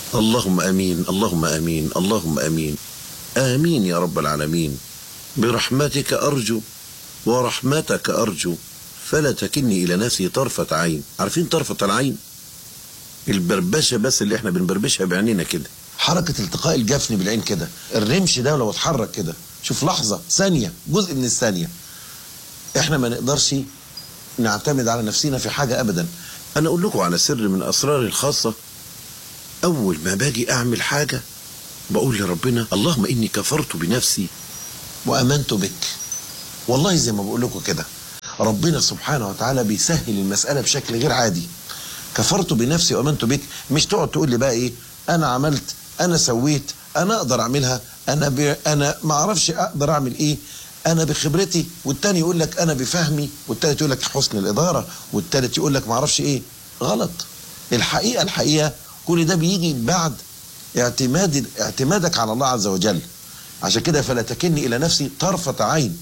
اللهم امين اللهم امين اللهم امين امين يا رب العالمين برحمتك ارجو ورحمتك ارجو فلا تكلني الى نفسي طرفه عين عارفين طرفه العين البربشه بس اللي احنا بنبربشها بعينينا كده حركه التقاء الجفن بالعين كده الرمش ده لو اتحرك كده شوف لحظه ثانيه جزء من الثانيه احنا ما نقدرش نعتمد على نفسنا في حاجه ابدا انا اقول لكم على سر من اسراري الخاصه اول ما باجي اعمل حاجه بقول لربنا اللهم اني كفرت بنفسي وامنت بك والله زي ما بقول لكم كده ربنا سبحانه وتعالى بيسهل المساله بشكل غير عادي كفرت بنفسي وامنت بك مش تقعد تقول لي بقى ايه انا عملت انا سويت انا اقدر اعملها انا ب... انا ما اعرفش اقدر اعمل ايه انا بخبرتي والتاني يقول لك انا بفهمي والتالت يقول لك حسن الاداره والتالت يقول لك ما اعرفش ايه غلط الحقيقه الحقيقه كل ده بيجي بعد اعتماد اعتمادك على الله عز وجل عشان كده فلا تكلني الى نفسي طرفه عين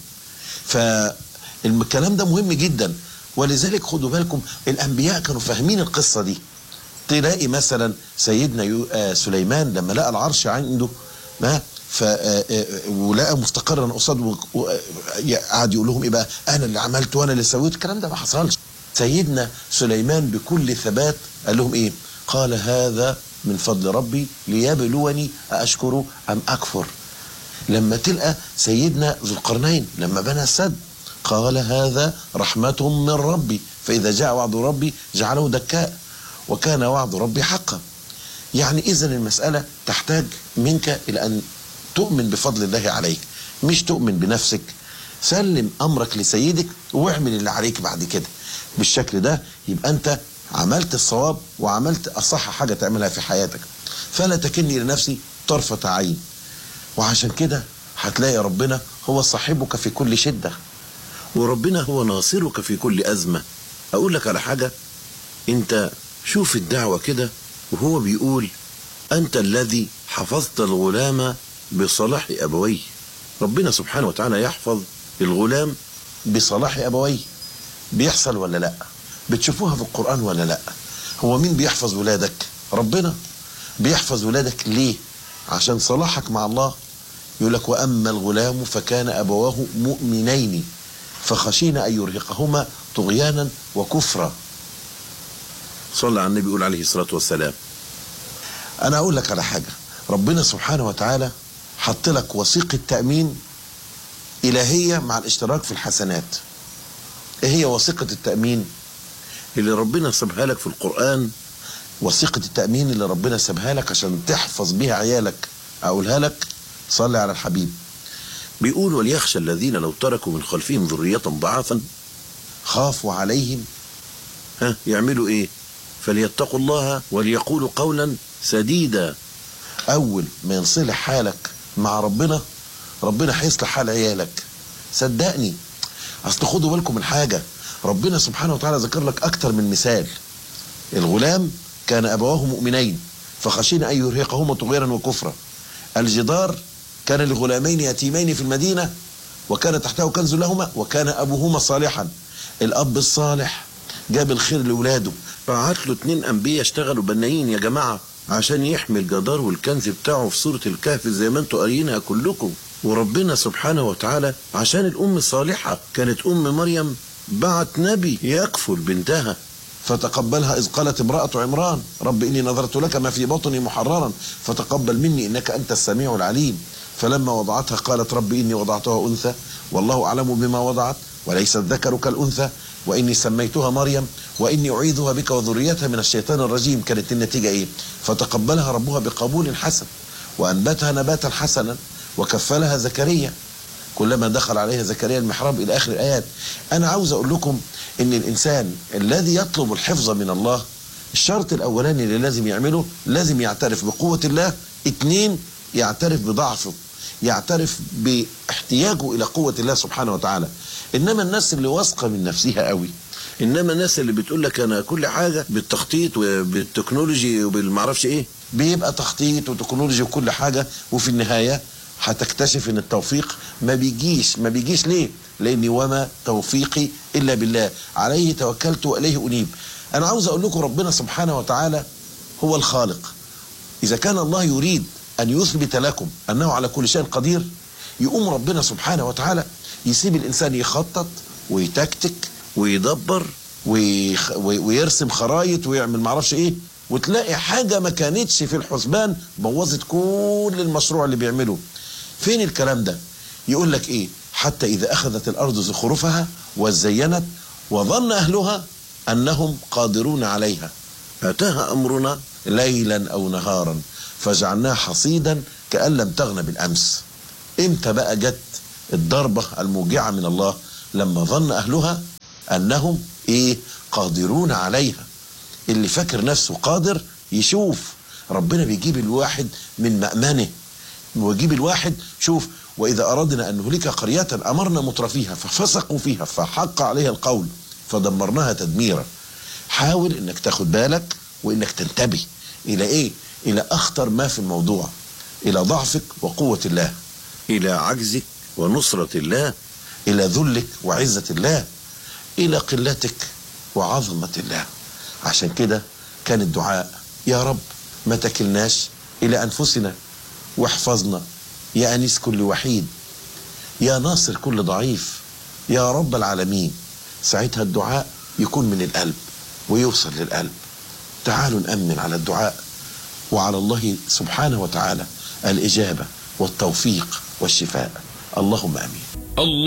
فالكلام ده مهم جدا ولذلك خدوا بالكم الانبياء كانوا فاهمين القصه دي تلاقي مثلا سيدنا يو آه سليمان لما لقى العرش عنده ما ف ولقى مستقرا قصاد قعد يقول لهم ايه بقى انا اللي عملت وانا اللي سويت الكلام ده ما حصلش سيدنا سليمان بكل ثبات قال لهم ايه قال هذا من فضل ربي ليبلوني أشكر أم أكفر لما تلقى سيدنا ذو القرنين لما بنى السد قال هذا رحمة من ربي فإذا جاء وعد ربي جعله دكاء وكان وعد ربي حقا يعني إذا المسألة تحتاج منك إلى أن تؤمن بفضل الله عليك مش تؤمن بنفسك سلم أمرك لسيدك واعمل اللي عليك بعد كده بالشكل ده يبقى أنت عملت الصواب وعملت أصح حاجة تعملها في حياتك فلا تكلني لنفسي طرفة عين وعشان كده هتلاقي ربنا هو صاحبك في كل شدة وربنا هو ناصرك في كل أزمة أقول لك على حاجة أنت شوف الدعوة كده وهو بيقول أنت الذي حفظت الغلام بصلاح أبويه ربنا سبحانه وتعالى يحفظ الغلام بصلاح أبويه بيحصل ولا لأ بتشوفوها في القرآن ولا لا هو مين بيحفظ ولادك ربنا بيحفظ ولادك ليه عشان صلاحك مع الله يقول لك وأما الغلام فكان أبواه مؤمنين فخشينا أن يرهقهما طغيانا وكفرا صلى على النبي يقول عليه الصلاة والسلام أنا أقول لك على حاجة ربنا سبحانه وتعالى حط لك وثيقة تأمين إلهية مع الاشتراك في الحسنات إيه هي وثيقة التأمين اللي ربنا سابها لك في القرآن وثيقة التأمين اللي ربنا سابها لك عشان تحفظ بيها عيالك أقولها لك صلي على الحبيب بيقول وليخشى الذين لو تركوا من خلفهم ذرية ضعافا خافوا عليهم ها يعملوا ايه فليتقوا الله وليقولوا قولا سديدا اول ما ينصلح حالك مع ربنا ربنا هيصلح حال عيالك صدقني اصل خدوا بالكم من حاجه ربنا سبحانه وتعالى ذكر لك أكثر من مثال الغلام كان أبواه مؤمنين فخشينا أن يرهقهما طغيانا وكفرا الجدار كان لغلامين يتيمين في المدينة وكان تحته كنز لهما وكان أبوهما صالحا الأب الصالح جاب الخير لولاده بعت له اتنين أنبياء اشتغلوا بنايين يا جماعة عشان يحمي الجدار والكنز بتاعه في سورة الكهف زي ما انتوا قاريينها كلكم وربنا سبحانه وتعالى عشان الأم الصالحة كانت أم مريم بعت نبي يكفل بنتها فتقبلها إذ قالت امرأة عمران رب إني نظرت لك ما في بطني محررا فتقبل مني إنك أنت السميع العليم فلما وضعتها قالت رب إني وضعتها أنثى والله أعلم بما وضعت وليس الذكر كالأنثى وإني سميتها مريم وإني أعيذها بك وذريتها من الشيطان الرجيم كانت النتيجة إيه فتقبلها ربها بقبول حسن وأنبتها نباتا حسنا وكفلها زكريا كلما دخل عليها زكريا المحراب الى اخر الايات انا عاوز اقول لكم ان الانسان الذي يطلب الحفظ من الله الشرط الاولاني اللي لازم يعمله لازم يعترف بقوه الله اتنين يعترف بضعفه يعترف باحتياجه الى قوه الله سبحانه وتعالى انما الناس اللي واثقه من نفسها قوي انما الناس اللي بتقول لك انا كل حاجه بالتخطيط وبالتكنولوجي وبالمعرفش ايه بيبقى تخطيط وتكنولوجي وكل حاجه وفي النهايه هتكتشف ان التوفيق ما بيجيش ما بيجيش ليه لاني وما توفيقي الا بالله عليه توكلت واليه انيب انا عاوز اقول لكم ربنا سبحانه وتعالى هو الخالق إذا كان الله يريد أن يثبت لكم أنه على كل شيء قدير يقوم ربنا سبحانه وتعالى يسيب الإنسان يخطط ويتكتك ويدبر ويخ... ويرسم خرايط ويعمل معرفش إيه وتلاقي حاجة ما كانتش في الحسبان بوظت كل المشروع اللي بيعمله فين الكلام ده يقول لك إيه حتى إذا أخذت الأرض زخرفها وزينت وظن أهلها أنهم قادرون عليها أتاها أمرنا ليلا أو نهارا فجعلناها حصيدا كأن لم تغن بالأمس إمتى بقى جت الضربة الموجعة من الله لما ظن أهلها أنهم إيه قادرون عليها اللي فاكر نفسه قادر يشوف ربنا بيجيب الواحد من مأمنه ويجيب الواحد شوف وإذا أردنا أن نهلك قرية أمرنا مترفيها ففسقوا فيها فحق عليها القول فدمرناها تدميرا حاول انك تاخد بالك وانك تنتبه الى ايه الى اخطر ما في الموضوع الى ضعفك وقوة الله الى عجزك ونصرة الله الى ذلك وعزة الله الى قلتك وعظمة الله عشان كده كان الدعاء يا رب ما تكلناش الى انفسنا واحفظنا يا انيس كل وحيد يا ناصر كل ضعيف يا رب العالمين ساعتها الدعاء يكون من القلب ويوصل للقلب تعالوا نأمن على الدعاء وعلى الله سبحانه وتعالى الإجابة والتوفيق والشفاء اللهم آمين الله